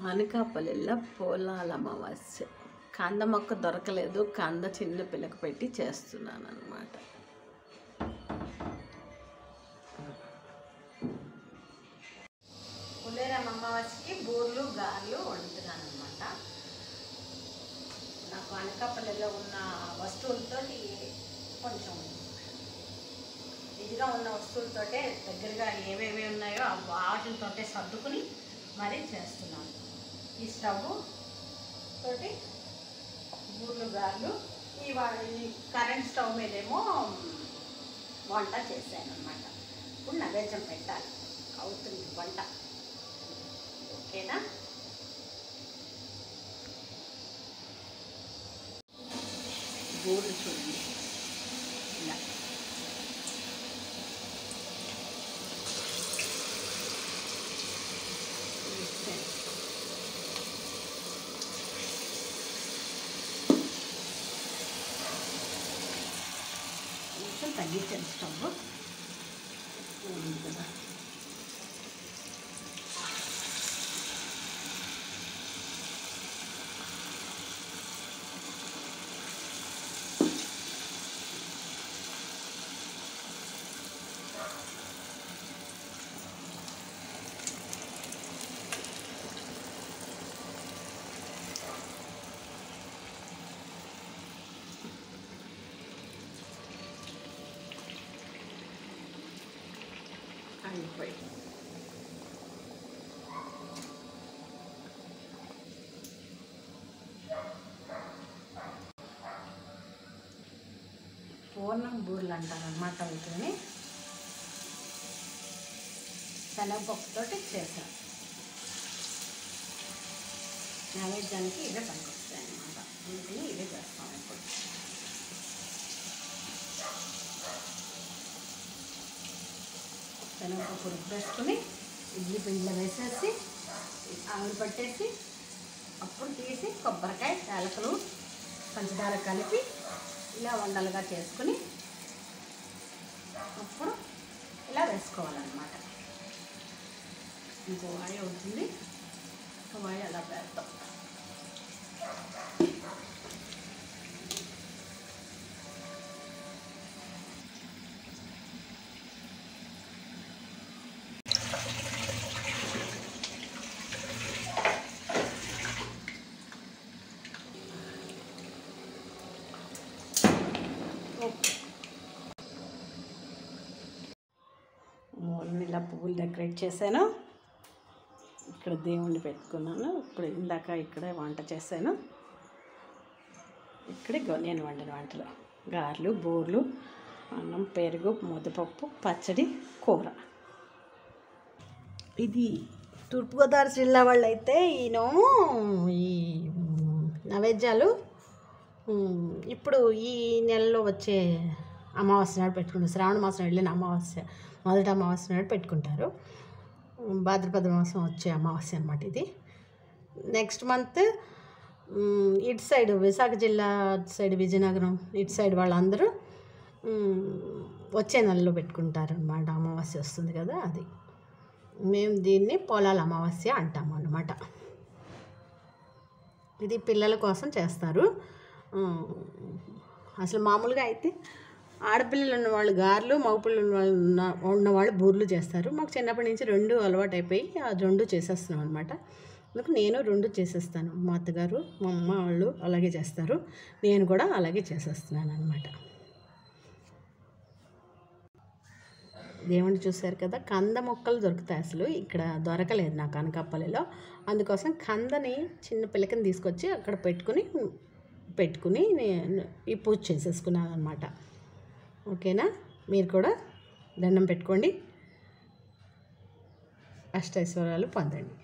అనకాపల్లిలో పోలాల అమావాస్య కంద మొక్క దొరకలేదు కంద చిన్న పిల్లకి పెట్టి చేస్తున్నాను అనమాట ఉదయం అమావాస్యకి బూర్లు గారెలు వండుతున్నాను అనమాట నాకు అనకాపల్లిలో ఉన్న వస్తువులతో కొంచెం ఇదిగా ఉన్న వస్తువులతోటే దగ్గరగా ఏవేవి ఉన్నాయో ఆ వాటితోటే సర్దుకుని మరీ చేస్తున్నాను ఈ స్టవ్ తోటి బూర్లు గార్లు ఈ వా ఈ కరెంట్ స్టవ్ మీదేమో వంట చేశాను అనమాట ఇప్పుడు నైవేద్యం పెట్టాలి అవుతుంది వంట ఓకేనా బూర్లు చూడండి ఇలా వేసాను. కొంచెం తగ్గించాను స్టవ్ ఉంది కదా అయిపోయి పూర్ణం బూరెలు అంటారు అన్నమాట వీటిని శనగపప్పుతోటి చేశాను నైవేద్యానికి ఇవే పనికొస్తాయి అన్నమాట వీటిని ఇవే చేస్తాం ఇప్పుడు శనగపప్పు రుబ్బేసుకుని ఇడ్లీ పిండిలో వేసేసి ఆవిరి పట్టేసి అప్పుడు తీసి కొబ్బరికాయ యాలకులు పంచదార కలిపి ఇలా వండలుగా చేసుకుని అప్పుడు ఇలా వేసుకోవాలన్నమాట ఇంకో వాయి అవుతుంది ఇంకో వాయి అలా పెడతాం ఓకే మూలని ఇలా పువ్వులు డెకరేట్ చేశాను ఇక్కడ దేవుణ్ణి పెట్టుకున్నాను ఇప్పుడు ఇందాక ఇక్కడే వంట చేశాను ఇక్కడే గో- నేను వండిన వంటలు గారెలు బూర్లు అన్నం పెరుగు ముద్దపప్పు పచ్చడి కూర ఇది తూర్పుగోదావరి జిల్లా వాళ్ళు అయితే ఈయనో ఈ నైవేద్యాలు ఉమ్, ఇప్పుడు ఈ నెలలో వచ్చే అమావాస్య నాడు పెట్టుకుంటారు శ్రావణ మాసం వెళ్ళిన అమావాస్య మొదటి అమావాస్య నాడు పెట్టుకుంటారు ఉమ్, భాద్రపద మాసం వచ్చే అమావాస్య అనమాట ఇది నెక్స్ట్ మంత్ ఉమ్, ఇటు సైడ్ విశాఖ జిల్లా అటు సైడ్ విజయనగరం ఇటు సైడ్ వాళ్ళందరూ ఉమ్, వచ్చే నెలలో పెట్టుకుంటారు అనమాట అమావాస్య వస్తుంది కదా అది మేము దీన్ని పొలాల అమావాస్య అంటాము అన్నమాట ఇది పిల్లల కోసం చేస్తారు ఉమ్, అసలు మామూలుగా అయితే ఆడపిల్లలు ఉన్నవాళ్ళు గారెలు మగపిల్లలు ఉన్న వాళ్ళు ఉన్న- ఉన్నవాళ్ళు బూర్లు చేస్తారు మాకు చిన్నప్పటి నుంచి రెండు అలవాటు అయిపోయి ఆ రెండు చేసేస్తున్నాం అనమాట అందుకు నేను రెండు చేసేస్తాను మా అత్తగారు మా అమ్మ వాళ్ళు అలాగే చేస్తారు నేను కూడా అలాగే చేసేస్తున్నాను అనమాట దేవుణ్ణి చూశారు కదా కంద మొక్కలు దొరుకుతాయి అసలు ఇక్కడ దొరకలేదు నాకు అనకాపల్లిలో అందుకోసం కందని చిన్న పిల్లకని తీసుకొచ్చి అక్కడ పెట్టుకుని పెట్టుకుని నేను ఈ పూజ చేసేసుకున్నాను అనమాట ఓకేనా మీరు కూడా దండం పెట్టుకోండి అష్టైశ్వర్యాలు పొందండి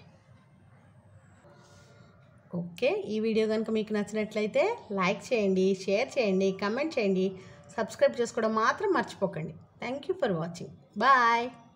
ఓకే ఈ వీడియో కనుక మీకు నచ్చినట్లయితే లైక్ చేయండి షేర్ చేయండి కమెంట్ చేయండి సబ్స్క్రైబ్ చేసుకోవడం మాత్రం మర్చిపోకండి thank you for watching bye